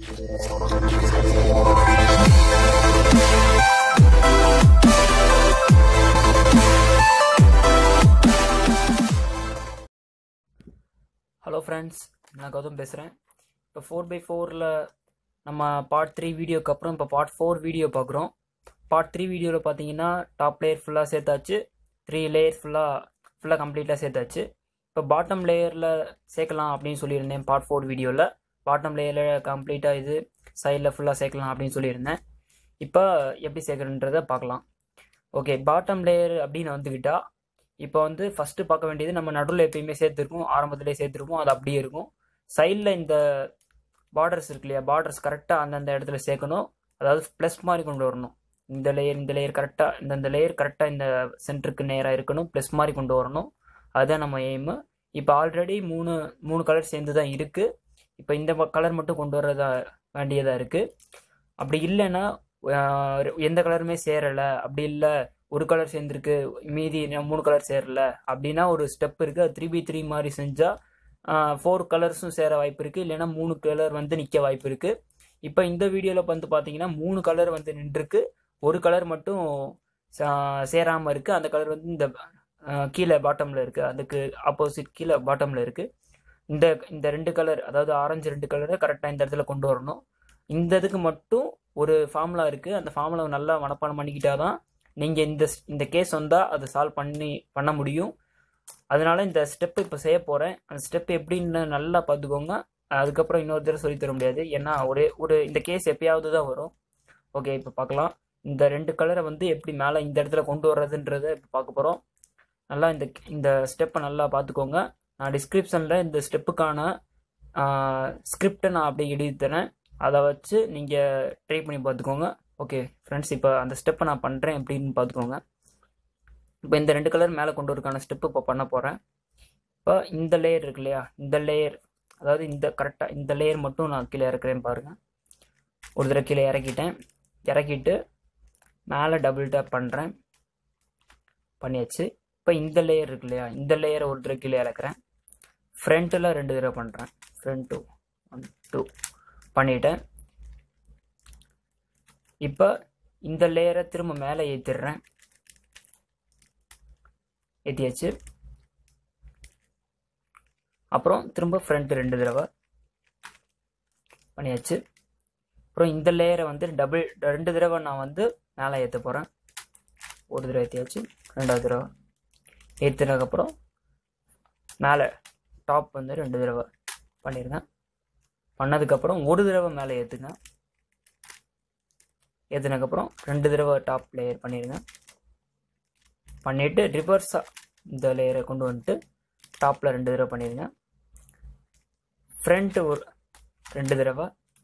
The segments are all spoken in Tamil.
ஹலோ ஃப்ரெண்ட்ஸ் நான் கௌதம் பேசுகிறேன் இப்போ ஃபோர் பை ஃபோரில் நம்ம பார்ட் த்ரீ வீடியோக்கு அப்புறம் இப்போ பார்ட் ஃபோர் வீடியோ பார்க்குறோம் பார்ட் த்ரீ வீடியோவில் பார்த்தீங்கன்னா டாப் லேயர் ஃபுல்லாக சேர்த்தாச்சு த்ரீ லேயர் ஃபுல்லாக ஃபுல்லாக கம்ப்ளீட்டாக சேர்த்தாச்சு இப்போ பாட்டம் லேயரில் சேர்க்கலாம் அப்படின்னு சொல்லியிருந்தேன் பார்ட் ஃபோர் வீடியோவில் பாட்டம் லேயரில் கம்ப்ளீட்டாக இது சைடில் ஃபுல்லாக சேர்க்கலாம் அப்படின்னு சொல்லியிருந்தேன் இப்போ எப்படி சேர்க்குறன்றதை பார்க்கலாம் ஓகே பாட்டம் லேயர் அப்படின்னு வந்துக்கிட்டா இப்போ வந்து ஃபஸ்ட்டு பார்க்க வேண்டியது நம்ம நடுவில் எப்பயுமே சேர்த்துருக்கோம் ஆரம்பத்திலே சேர்த்துருப்போம் அது அப்படியே இருக்கும் சைடில் இந்த பார்டர்ஸ் இருக்கு இல்லையா பார்டர்ஸ் கரெக்டாக அந்தந்த இடத்துல சேர்க்கணும் அதாவது ப்ளஸ் மாதிரி கொண்டு வரணும் இந்த லேயர் இந்த லேயர் கரெக்டாக இந்தந்த லேயர் கரெக்டாக இந்த சென்டருக்கு நேராக இருக்கணும் ப்ளஸ் மாதிரி கொண்டு வரணும் அதுதான் நம்ம எய்மு இப்போ ஆல்ரெடி மூணு மூணு கலர் சேர்ந்து தான் இருக்குது இப்போ இந்த கலர் மட்டும் கொண்டு வரதா வேண்டியதாக இருக்குது அப்படி இல்லைன்னா ஆஹ், எந்த கலருமே சேரலை அப்படி இல்லை ஒரு கலர் சேர்ந்துருக்கு மீதி இன்னும் மூணு கலர் சேரல அப்படின்னா ஒரு ஸ்டெப் இருக்குது அது த்ரீ பை த்ரீ மாதிரி செஞ்சால் ஃபோர் கலர்ஸும் சேர வாய்ப்பு இருக்குது இல்லைன்னா மூணு கலர் வந்து நிற்க வாய்ப்பு இருக்குது இப்போ இந்த வீடியோவில் வந்து பார்த்தீங்கன்னா மூணு கலர் வந்து நின்றுருக்கு ஒரு கலர் மட்டும் சேராமல் இருக்குது அந்த கலர் வந்து இந்த ஆஹ், கீழே பாட்டமில் இருக்குது அதுக்கு ஆப்போசிட் கீழே பாட்டமில் இருக்குது இந்த இந்த ரெண்டு கலர் அதாவது ஆரஞ்சு ரெண்டு கலரை கரெக்டாக இந்த இடத்துல கொண்டு வரணும் இந்த இதுக்கு மட்டும் ஒரு ஃபார்முலா இருக்குது அந்த ஃபார்முலாவை நல்லா மனப்பாடம் பண்ணிக்கிட்டா தான் நீங்கள் இந்த இந்த கேஸ் வந்தால் அதை சால்வ் பண்ணி பண்ண முடியும் அதனால இந்த ஸ்டெப் இப்போ செய்ய போகிறேன் அந்த ஸ்டெப் எப்படின்னு நல்லா பார்த்துக்கோங்க அதுக்கப்புறம் இன்னொரு தடவை சொல்லித் தர முடியாது ஏன்னா ஒரே ஒரு இந்த கேஸ் எப்பயாவது தான் வரும் ஓகே இப்போ பார்க்கலாம் இந்த ரெண்டு கலரை வந்து எப்படி மேலே இந்த இடத்துல கொண்டு வர்றதுன்றதை இப்போ பார்க்க போகிறோம் நல்லா இந்த இந்த ஸ்டெப்பை நல்லா பார்த்துக்கோங்க நான் டிஸ்கிரிப்ஷனில் இந்த ஸ்டெப்புக்கான ஸ்கிரிப்டை நான் அப்படியே எழுதி தரேன் அதை வச்சு நீங்கள் ட்ரை பண்ணி பார்த்துக்கோங்க ஓகே ஃப்ரெண்ட்ஸ் இப்போ அந்த ஸ்டெப்பை நான் பண்ணுறேன் எப்படின்னு பார்த்துக்கோங்க இப்போ இந்த ரெண்டு கலர் மேலே கொண்டு வரக்கான ஸ்டெப்பு இப்போ பண்ண போகிறேன் இப்போ இந்த லேயர் இருக்கு இல்லையா இந்த லேயர் அதாவது இந்த கரெக்டாக இந்த லேயர் மட்டும் நான் கீழே இறக்குறேன் பாருங்கள் ஒரு தடவை கீழே இறக்கிட்டேன் இறக்கிட்டு மேலே டபுள் டேப் பண்ணுறேன் பண்ணியாச்சு இப்போ இந்த லேயர் இருக்கு இல்லையா இந்த லேயரை ஒரு தடவை கீழே இறக்குறேன் ஃப்ரண்ட்டில் ரெண்டு தடவை பண்ணுறேன் ஃப்ரண்ட் டூ ஒன் டூ பண்ணிட்டேன் இப்போ இந்த லேயரை திரும்ப மேலே ஏற்றிடுறேன் ஏற்றியாச்சு அப்புறம் திரும்ப ஃப்ரண்ட் ரெண்டு தடவை பண்ணியாச்சு அப்புறம் இந்த லேயரை வந்து டபுள் ரெண்டு தடவை நான் வந்து மேலே ஏற்ற போகிறேன் ஒரு தடவை ஏற்றியாச்சு ரெண்டாவது தடவை ஏற்றினதுக்கப்புறம் மேலே டாப் வந்து ரெண்டு தடவை பண்ணிடுங்க பண்ணதுக்கப்புறம் ஒரு தடவை மேலே ஏற்றுங்க ஏற்றினதுக்கப்புறம் ரெண்டு தடவை டாப் லேயர் பண்ணிடுங்க பண்ணிவிட்டு ரிவர்ஸாக இந்த லேயரை கொண்டு வந்துட்டு டாப்பில் ரெண்டு தடவை பண்ணிடுங்க ஃப்ரண்ட் ஒரு ரெண்டு தடவை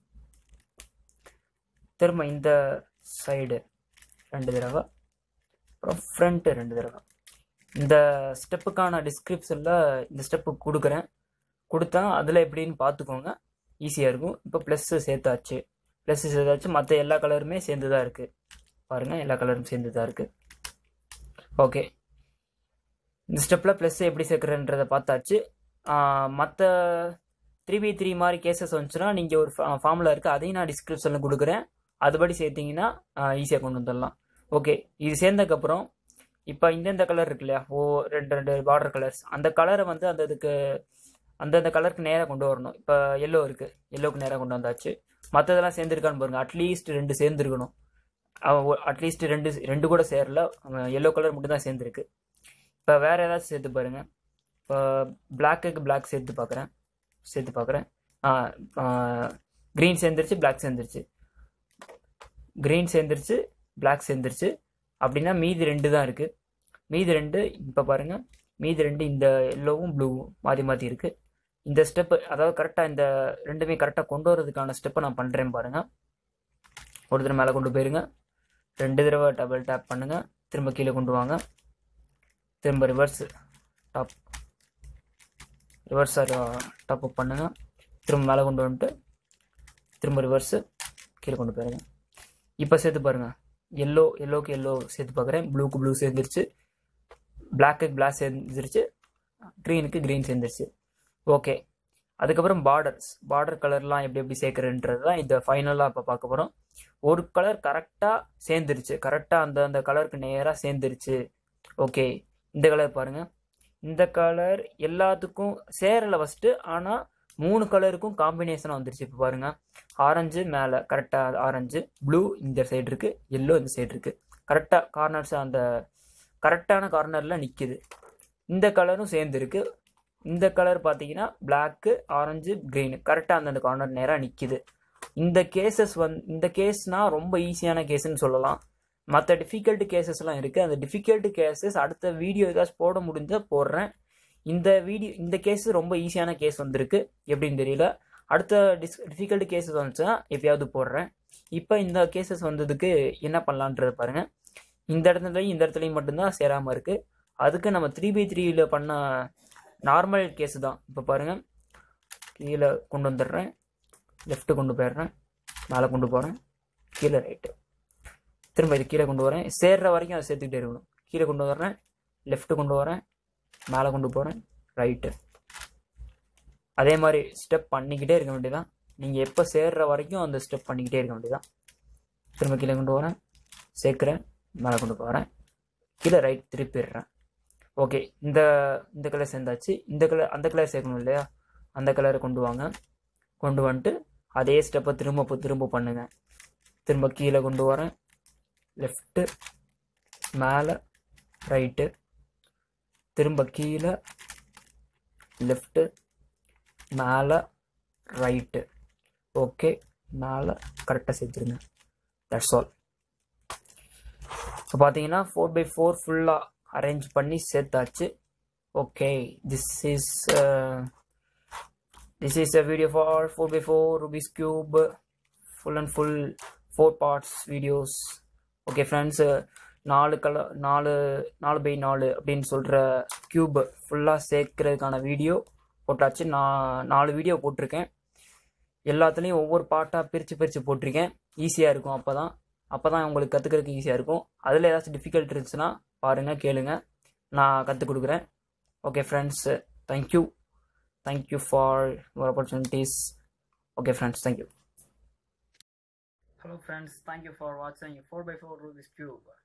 திரும்ப இந்த சைடு ரெண்டு தடவை அப்புறம் ஃப்ரண்ட்டு ரெண்டு தடவை இந்த ஸ்டெப்புக்கான டிஸ்கிரிப்ஷனில் இந்த ஸ்டெப்பு கொடுக்குறேன் கொடுத்தா அதில் எப்படின்னு பார்த்துக்கோங்க ஈஸியாக இருக்கும் இப்போ ப்ளஸ்ஸு சேர்த்தாச்சு ப்ளஸ்ஸு சேர்த்தாச்சு மற்ற எல்லா கலருமே சேர்ந்து தான் இருக்குது பாருங்கள் எல்லா கலரும் சேர்ந்து தான் இருக்குது ஓகே இந்த ஸ்டெப்பில் ப்ளஸ் எப்படி சேர்க்குறன்றதை பார்த்தாச்சு மற்ற த்ரீ பை த்ரீ மாதிரி கேசஸ் வந்துச்சுன்னா நீங்கள் ஒரு ஃபார்முலா இருக்குது அதையும் நான் டிஸ்கிரிப்ஷனில் கொடுக்குறேன் அதுபடி சேர்த்திங்கன்னா ஈஸியாக கொண்டு வந்துடலாம் ஓகே இது சேர்ந்ததுக்கப்புறம் இப்போ இந்தந்த கலர் இருக்கு இல்லையா ஓ ரெண்டு ரெண்டு பார்டர் கலர்ஸ் அந்த கலரை வந்து அந்த இதுக்கு அந்தந்த கலருக்கு நேராக கொண்டு வரணும் இப்போ எல்லோ இருக்குது எல்லோக்கு நேராக கொண்டு வந்தாச்சு மற்றதெல்லாம் சேர்ந்துருக்கான்னு பாருங்க அட்லீஸ்ட் ரெண்டு சேர்ந்துருக்கணும் அட்லீஸ்ட் ரெண்டு ரெண்டு கூட சேரல எல்லோ கலர் மட்டும் தான் சேர்ந்துருக்கு இப்போ வேறு ஏதாச்சும் சேர்த்து பாருங்கள் இப்போ பிளாக்குக்கு பிளாக் சேர்த்து பார்க்குறேன் சேர்த்து பார்க்குறேன் க்ரீன் சேர்ந்துருச்சு பிளாக் சேர்ந்துருச்சு க்ரீன் சேர்ந்துருச்சு பிளாக் சேர்ந்துருச்சு அப்படின்னா மீதி ரெண்டு தான் இருக்குது மீதி ரெண்டு இப்போ பாருங்கள் மீதி ரெண்டு இந்த எல்லோவும் ப்ளூவும் மாற்றி மாற்றி இருக்குது இந்த ஸ்டெப்பு அதாவது கரெக்டாக இந்த ரெண்டுமே கரெக்டாக கொண்டு வரதுக்கான ஸ்டெப்பை நான் பண்ணுறேன் பாருங்கள் ஒரு தடவை மேலே கொண்டு போயிருங்க ரெண்டு தடவை டபுள் டேப் பண்ணுங்கள் திரும்ப கீழே கொண்டு வாங்க திரும்ப reverse top reverse top up பண்ணுங்கள் திரும்ப மேலே கொண்டு வந்துட்டு திரும்ப ரிவர்ஸு கீழே கொண்டு போயிருங்க இப்போ சேர்த்து பாருங்கள் எல்லோ எல்லோக்கு எல்லோ சேர்த்து பார்க்குறேன் ப்ளூக்கு ப்ளூ சேர்ந்துருச்சு பிளாக்குக்கு பிளாக் சேர்ந்துருச்சு க்ரீனுக்கு க்ரீன் சேர்ந்துருச்சு ஓகே அதுக்கப்புறம் பார்டர்ஸ் பார்டர் கலர்லாம் எப்படி எப்படி சேர்க்குறன்றது தான் இந்த ஃபைனலாக இப்போ பார்க்க போகிறோம் ஒரு கலர் கரெக்டாக சேர்ந்துருச்சு கரெக்டாக அந்த அந்த கலருக்கு நேராக சேர்ந்துருச்சு ஓகே இந்த கலர் பாருங்கள் இந்த கலர் எல்லாத்துக்கும் சேரலை ஃபஸ்ட்டு ஆனால் மூணு கலருக்கும் காம்பினேஷனாக வந்துருச்சு இப்போ பாருங்கள் ஆரஞ்சு மேலே கரெக்டாக ஆரஞ்சு ப்ளூ இந்த சைடு இருக்குது எல்லோ இந்த சைடு இருக்குது கரெக்டாக கார்னர்ஸ் அந்த கரெக்டான கார்னரில் நிற்கிது இந்த கலரும் சேர்ந்துருக்கு இந்த கலர் பார்த்தீங்கன்னா பிளாக்கு ஆரஞ்சு க்ரீனு கரெக்டாக அந்தந்த கார்னர் நேராக நிற்கிது இந்த கேசஸ் வந் இந்த கேஸ்னால் ரொம்ப ஈஸியான கேஸ்ன்னு சொல்லலாம் மற்ற டிஃபிகல்ட் கேசஸ்லாம் இருக்குது அந்த டிஃபிகல்ட் கேசஸ் அடுத்த வீடியோ ஏதாச்சும் போட முடிஞ்சால் போடுறேன் இந்த வீடியோ இந்த கேஸ் ரொம்ப ஈஸியான கேஸ் வந்திருக்கு எப்படின்னு தெரியல அடுத்த டிஸ் டிஃபிகல்ட் கேசஸ் வந்துச்சுன்னா எப்பயாவது போடுறேன் இப்போ இந்த கேசஸ் வந்ததுக்கு என்ன பண்ணலான்றது பாருங்கள் இந்த இடத்துலையும் இந்த இடத்துலையும் மட்டும்தான் சேராமல் இருக்குது அதுக்கு நம்ம த்ரீ பை த்ரீயில் பண்ண நார்மல் கேஸு தான் இப்போ பாருங்கள் கீழே கொண்டு வந்துடுறேன் லெஃப்ட்டு கொண்டு போயிடுறேன் மேலே கொண்டு போகிறேன் கீழே ரைட்டு திரும்ப இது கீழே கொண்டு வரேன் சேர்ற வரைக்கும் அதை சேர்த்துக்கிட்டே இருக்கணும் கீழே கொண்டு வர்றேன் லெஃப்ட்டு கொண்டு வரேன் மேலே கொண்டு போகிறேன் ரைட்டு அதே மாதிரி ஸ்டெப் பண்ணிக்கிட்டே இருக்க வேண்டியதான் நீங்கள் எப்போ சேர்ற வரைக்கும் அந்த ஸ்டெப் பண்ணிக்கிட்டே இருக்க வேண்டியதான் திரும்ப கீழே கொண்டு வரேன் சேர்க்குறேன் மேலே கொண்டு போகிறேன் கீழே ரைட் திருப்பிடுறேன் ஓகே இந்த இந்த கலர் சேர்ந்தாச்சு இந்த கலர் அந்த கலர் சேர்க்கணும் இல்லையா அந்த கலரை கொண்டு வாங்க கொண்டு வந்துட்டு அதே ஸ்டெப்பை திரும்ப திரும்ப பண்ணுங்கள் திரும்ப கீழே கொண்டு வரேன் லெஃப்ட்டு மேலே ரைட்டு திரும்ப கீழே லெஃப்ட்டு மேலே ரைட்டு ஓகே மேலே கரெக்டாக சேர்த்துருங்க தட்ஸ் ஆல் இப்போ பார்த்தீங்கன்னா ஃபோர் பை ஃபோர் ஃபுல்லாக அரேஞ்ச் பண்ணி சேர்த்தாச்சு okay this is this is a video for four by four Rubik's cube full and full four parts videos okay friends நாலு கலர் நாலு நாலு பை நாலு அப்படின்னு சொல்கிற க்யூப் ஃபுல்லாக சேர்க்கறதுக்கான வீடியோ போட்டாச்சு நான் நாலு வீடியோ போட்டிருக்கேன் எல்லாத்துலேயும் ஒவ்வொரு பார்ட்டாக பிரித்து பிரித்து போட்டிருக்கேன் ஈஸியாக இருக்கும் அப்போ தான் அப்போ தான் உங்களுக்கு கற்றுக்கிறதுக்கு ஈஸியாக இருக்கும் அதில் ஏதாச்சும் டிஃபிகல்ட் இருந்துச்சுன்னா பாருங்கள் கேளுங்க நான் கற்றுக் கொடுக்குறேன் okay friends thank you thank you for your opportunities okay friends thank you Hello friends, thank you for watching 4x4 Rubik's Cube.